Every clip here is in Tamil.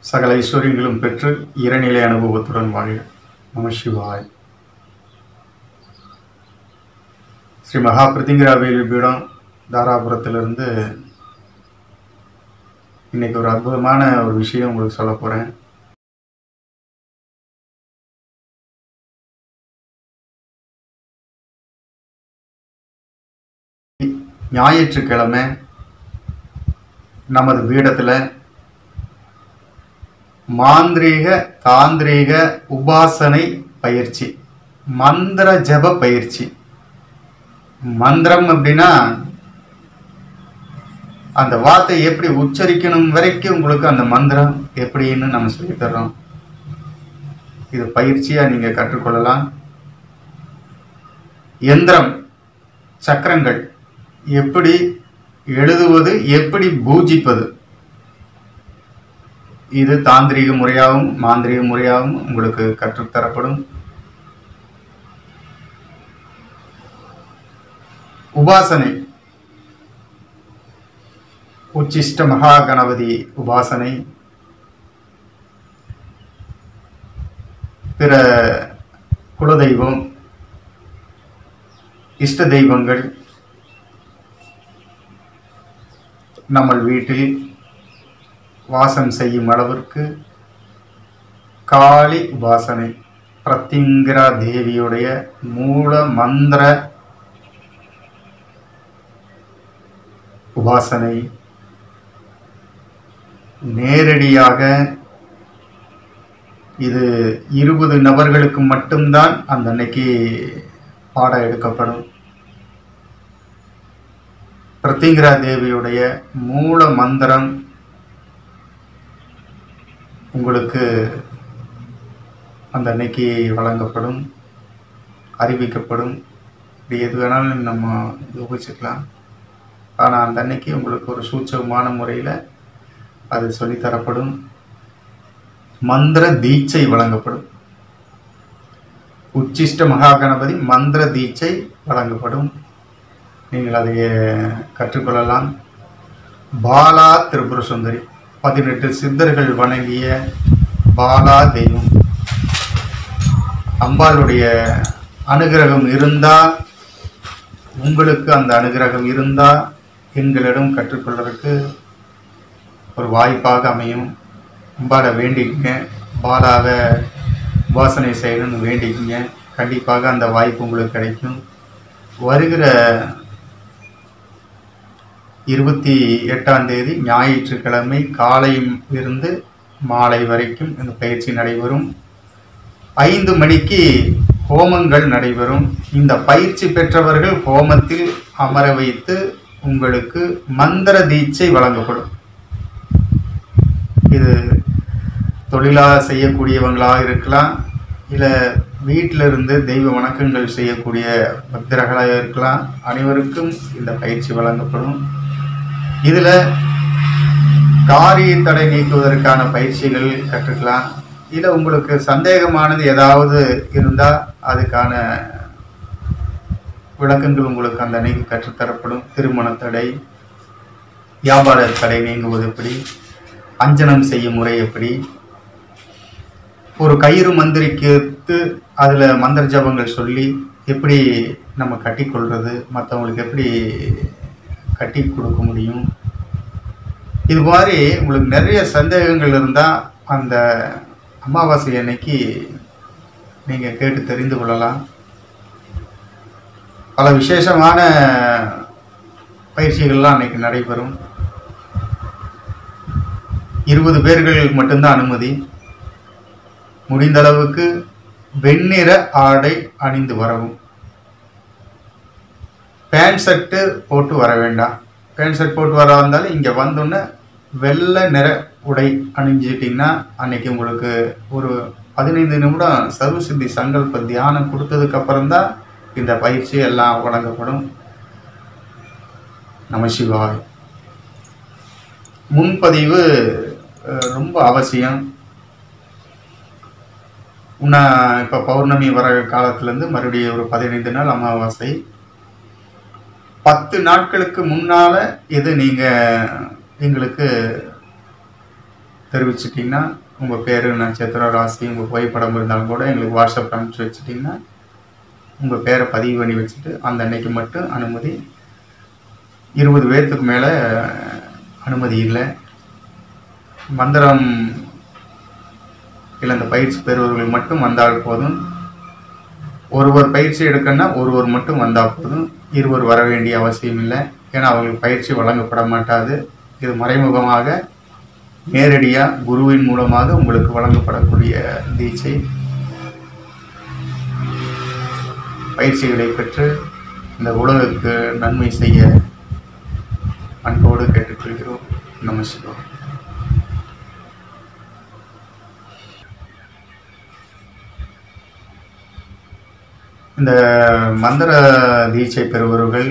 சகல ஐஸ்வர்யங்களும் பெற்று இறைநிலை அனுபவத்துடன் வாழ்க நம சிவாய் ஸ்ரீ மகா பிருத்திங்கிரா வேலு பீடம் தாராபுரத்திலிருந்து இன்னைக்கு ஒரு அற்புதமான ஒரு விஷயம் உங்களுக்கு சொல்ல போகிறேன் ஞாயிற்றுக்கிழமை நமது பீடத்தில் மாந்திரீக தாந்திரீக உபாசனை பயிற்சி மந்திர ஜப பயிற்சி மந்திரம் அப்படின்னா அந்த வார்த்தை எப்படி உச்சரிக்கணும் வரைக்கும் உங்களுக்கு அந்த மந்திரம் எப்படின்னு நம்ம சொல்லித் தர்றோம் இது பயிற்சியா நீங்க கற்றுக்கொள்ளலாம் எந்திரம் சக்கரங்கள் எப்படி எழுதுவது எப்படி பூஜிப்பது இது தாந்திரீக முறையாகவும் மாந்திரீக முறையாகவும் உங்களுக்கு கற்றுத்தரப்படும் உபாசனை உச்சிஷ்ட மகா கணபதி உபாசனை பிற குலதெய்வம் இஷ்ட தெய்வங்கள் நம்ம வீட்டில் வாசம் செய்யும் அளவிற்கு காளி உபாசனை பிரத்திங்கிரா தேவியுடைய மூல மந்திர உபாசனை நேரடியாக இது இருபது நபர்களுக்கு மட்டும்தான் அந்த அன்னைக்கு பாடம் எடுக்கப்படும் பிரத்திங்கிரா தேவியுடைய மூல மந்திரம் உங்களுக்கு அந்த அன்னைக்கு வழங்கப்படும் அறிவிக்கப்படும் இப்படி எது வேணாலும் நம்ம யோசிச்சுக்கலாம் ஆனால் அந்த அன்னைக்கு உங்களுக்கு ஒரு சூட்சமான முறையில் அது சொல்லித்தரப்படும் மந்திர தீட்சை வழங்கப்படும் உச்சிஷ்ட மகா கணபதி மந்திர தீட்சை வழங்கப்படும் நீங்கள் அதை கற்றுக்கொள்ளலாம் பாலா திரிபுர சுந்தரி பதினெட்டு சித்தர்கள் வணங்கிய பாலா தெய்வம் அம்பாளுடைய அனுகிரகம் இருந்தால் உங்களுக்கு அந்த அனுகிரகம் இருந்தால் எங்களிடம் கற்றுக்கொள்வதற்கு ஒரு வாய்ப்பாக அமையும் அம்பாளை வேண்டிக்கங்க பாலாவை உபாசனை செய்யணும்னு வேண்டிக்கங்க கண்டிப்பாக அந்த வாய்ப்பு உங்களுக்கு கிடைக்கும் வருகிற இருபத்தி எட்டாம் தேதி ஞாயிற்றுக்கிழமை காலையில் இருந்து மாலை வரைக்கும் இந்த பயிற்சி நடைபெறும் ஐந்து மணிக்கு ஹோமங்கள் நடைபெறும் இந்த பயிற்சி பெற்றவர்கள் ஹோமத்தில் அமர வைத்து உங்களுக்கு மந்திர தீட்சை வழங்கப்படும் இது தொழிலாக செய்யக்கூடியவங்களாக இருக்கலாம் இல்லை வீட்டில் இருந்து தெய்வ வணக்கங்கள் செய்யக்கூடிய பக்தர்களாக இருக்கலாம் அனைவருக்கும் இந்த பயிற்சி வழங்கப்படும் இதில் காரிய தடை நீக்குவதற்கான பயிற்சிகள் கற்றுக்கலாம் இல்லை உங்களுக்கு சந்தேகமானது ஏதாவது இருந்தால் அதுக்கான விளக்கங்கள் உங்களுக்கு அந்த அன்னைக்கு கற்றுத்தரப்படும் திருமண தடை வியாபார தடை நீங்குவது எப்படி அஞ்சனம் செய்யும் முறை எப்படி ஒரு கயிறு மந்திரிக்கு அதில் மந்திர ஜபங்கள் சொல்லி எப்படி நம்ம கட்டிக்கொள்வது மற்றவங்களுக்கு எப்படி கட்டி கொடுக்க முடியும் இது மாதிரி உங்களுக்கு நிறைய சந்தேகங்கள் இருந்தால் அந்த அமாவாசை அன்னைக்கு நீங்கள் கேட்டு தெரிந்து கொள்ளலாம் பல விசேஷமான பயிற்சிகள்லாம் அன்னைக்கு நடைபெறும் இருபது பேர்கள் மட்டும்தான் அனுமதி முடிந்த அளவுக்கு வெண்ணிற ஆடை அணிந்து வரவும் பேண்ட் ஷர்ட்டு போட்டு வர வேண்டாம் பேண்ட் ஷர்ட் போட்டு வர இருந்தாலும் இங்கே வந்தோன்னே வெள்ளை நிற உடை அணிஞ்சிட்டிங்கன்னா அன்னைக்கு உங்களுக்கு ஒரு பதினைந்து நிமிடம் சர்வசித்தி சங்கல்ப தியானம் கொடுத்ததுக்கு அப்புறம்தான் இந்த பயிற்சி எல்லாம் வழங்கப்படும் நம சிவாய் முன்பதிவு அஹ், ரொம்ப அவசியம் இன்னும் இப்போ பௌர்ணமி வர காலத்துலேருந்து மறுபடியும் ஒரு பதினைந்து நாள் அமாவாசை பத்து நாட்களுக்கு முன்னால் இது நீங்கள் எங்களுக்கு தெரிவிச்சிட்டிங்கன்னா உங்கள் பேர் நட்சத்திரம் ராசி உங்கள் புகைப்படம் இருந்தாலும் கூட எங்களுக்கு வாட்ஸ்அப் அனுப்பிச்சி வச்சிட்டிங்கன்னா உங்கள் பேரை பதிவு பண்ணி வச்சுட்டு அந்த அன்னைக்கு மட்டும் அனுமதி இருபது பேர்த்துக்கு மேலே அனுமதி இல்லை மந்திரம் இல்லை அந்த பயிற்சி பெறுபவர்கள் மட்டும் வந்தால் போதும் ஒருவர் பயிற்சி எடுக்கணும்னா ஒருவர் மட்டும் வந்தால் போதும் இருவர் வர வேண்டிய அவசியம் இல்லை ஏன்னா அவங்களுக்கு பயிற்சி வழங்கப்பட மாட்டாது இது மறைமுகமாக நேரடியாக குருவின் மூலமாக உங்களுக்கு வழங்கப்படக்கூடிய தீட்சை பயிற்சிகளை பெற்று இந்த உலகுக்கு நன்மை செய்ய அன்போடு கேட்டுக்கொள்கிறோம் நமஸ்காரம் இந்த மந்திர தீட்சை பெறுபவர்கள்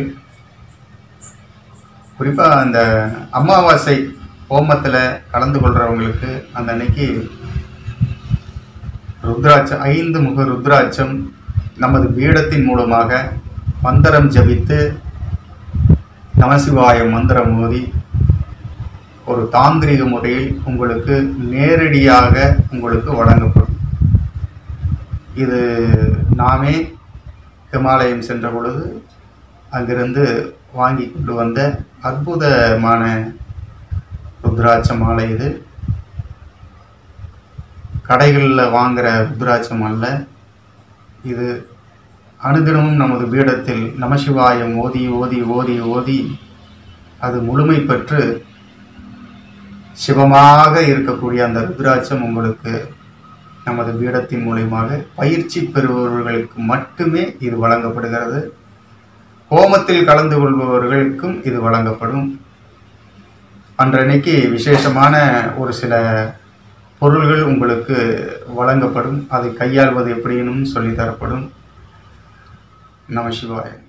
குறிப்பாக அந்த அமாவாசை ஹோமத்தில் கலந்து கொள்கிறவங்களுக்கு அந்த அன்னைக்கு ருத்ராட்சம் ஐந்து முக ருத்ராட்சம் நமது பீடத்தின் மூலமாக மந்திரம் ஜபித்து நமசிவாய மந்திரம் மோதி ஒரு தாந்திரிக முறையில் உங்களுக்கு நேரடியாக உங்களுக்கு வழங்கப்படும் இது நாமே ஹிமாலயம் சென்ற பொழுது அங்கிருந்து வாங்கி கொண்டு வந்த அற்புதமான ருத்ராட்ச மாலை இது கடைகளில் வாங்குகிற ருத்ராட்சம் அல்ல இது அனுதினமும் நமது பீடத்தில் நமசிவாயம் ஓதி ஓதி ஓதி ஓதி அது முழுமை பெற்று சிவமாக இருக்கக்கூடிய அந்த ருத்ராட்சம் உங்களுக்கு நமது பீடத்தின் மூலியமாக பயிற்சி பெறுபவர்களுக்கு மட்டுமே இது வழங்கப்படுகிறது ஹோமத்தில் கலந்து கொள்பவர்களுக்கும் இது வழங்கப்படும் அன்றன்னைக்கு விசேஷமான ஒரு சில பொருள்கள் உங்களுக்கு வழங்கப்படும் அதை கையாள்வது எப்படின்னு சொல்லி தரப்படும் நம சிவாய